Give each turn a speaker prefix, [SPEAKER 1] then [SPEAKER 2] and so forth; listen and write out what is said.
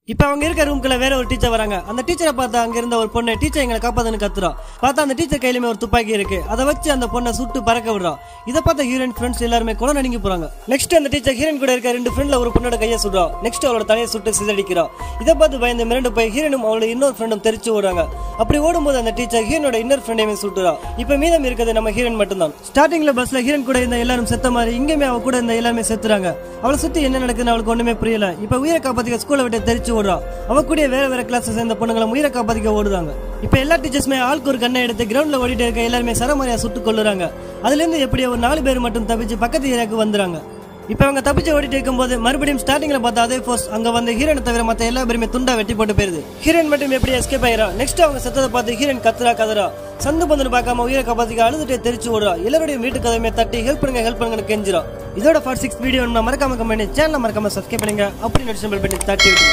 [SPEAKER 1] இப்போ அவங்க இருக்க ரூம்குள்ள வேற ஒரு டீச்சர் வராங்க அந்த டீச்சரை பார்த்து அங்க இருந்த ஒரு பொண்ணு டீச்சர் எங்களை காப்பாதுன்னு கத்துறா பார்த்தா அந்த டீச்சர் கையிலுமே ஒரு துப்பாக்கி இருக்கு அதை வச்சு அந்த பொண்ணை சுட்டு பறக்க விடுறா இதை பார்த்த ஹீரோயின் ஃப்ரெண்ட்ஸ் எல்லாருமே கூட நடுங்கி போறாங்க நெக்ஸ்ட் அந்த டீச்சர் ஹீரோயின் கூட இருக்க ரெண்டு ஃப்ரெண்ட்ல ஒரு பொண்ணோட கையை சுடுறா நெக்ஸ்ட் அவளோட தலையை சுட்டு சிதறடிக்கிறா இதை பார்த்து பயந்து மிரண்டு போய் ஹீரோனும் அவளோட இன்னொரு ஃப்ரெண்டும் தெரிச்சு ஓடுறாங்க அப்படி ஓடும்போது அந்த டீச்சர் ஹீரோனோட இன்னொரு ஃப்ரெண்டையுமே சுட்டுறா இப்போ மீதம் இருக்கிறது நம்ம ஹீரோயின் மட்டும்தான் ஸ்டார்டிங்ல பஸ்ல ஹீரோயின் கூட இருந்த எல்லாரும் செத்த மாதிரி இங்கேயுமே அவ கூட இருந்த எல்லாருமே செத்துறாங்க அவளை சுத்தி என்ன நடக்குதுன்னு அவளுக்கு ஒண்ணுமே புரியல இப்ப உயிரை காப்பாத்திக்க ஸ்கூலை விட்டு தெரிச்சு ஓடுறா அவ கூட வேற வேற கிளாஸ் சேர்ந்த பொண்ணுங்களும் உயிரை காப்பாத்திக்க ஓடுதாங்க இப்ப எல்லா டீச்சர்ஸுமே ஆளுக்கு ஒரு கண்ணை எடுத்து கிரவுண்ட்ல ஓடிட்டு இருக்க எல்லாருமே சரமாரியா சுட்டு கொள்ளுறாங்க அதுல இருந்து எப்படியோ ஒரு நாலு பேர் மட்டும் தப்பிச்சு பக்கத்து ஏரியாவுக்கு வந்துறாங்க இப்ப அவங்க தப்பிச்சு ஓடிட்டு இருக்கும்போது மறுபடியும் ஸ்டார்டிங்ல பார்த்த அதே ஃபோர்ஸ் அங்க வந்து ஹீரோனை தவிர மத்த எல்லா பேருமே துண்டா வெட்டி போட்டு போயிருது ஹீரோயின் மட்டும் எப்படி எஸ்கேப் ஆயிரா நெக்ஸ்ட் அவங்க செத்ததை பார்த்து ஹீரோயின் கத்துறா கதறா சந்து பந்துன்னு பார்க்காம உயிரை காப்பாத்திக்க அழுதுட்டே தெரிச்சு ஓடுறா எல்லாருடைய வீட்டு கதவுமே தட்டி ஹெல்ப் பண்ணுங்க ஹெல்ப் பண்ணுங்கன்னு கெஞ்சிரா இதோட ஃபார் சிக்ஸ் வீடியோ மறக்காம கமெண்ட் சேனல் மறக்காம சப்ஸ்கிரைப் பண்ணுங்க அப்படி நோட்டிஃபிகேஷன் பெல் பண்ணி தட்டி விட்டுருங்க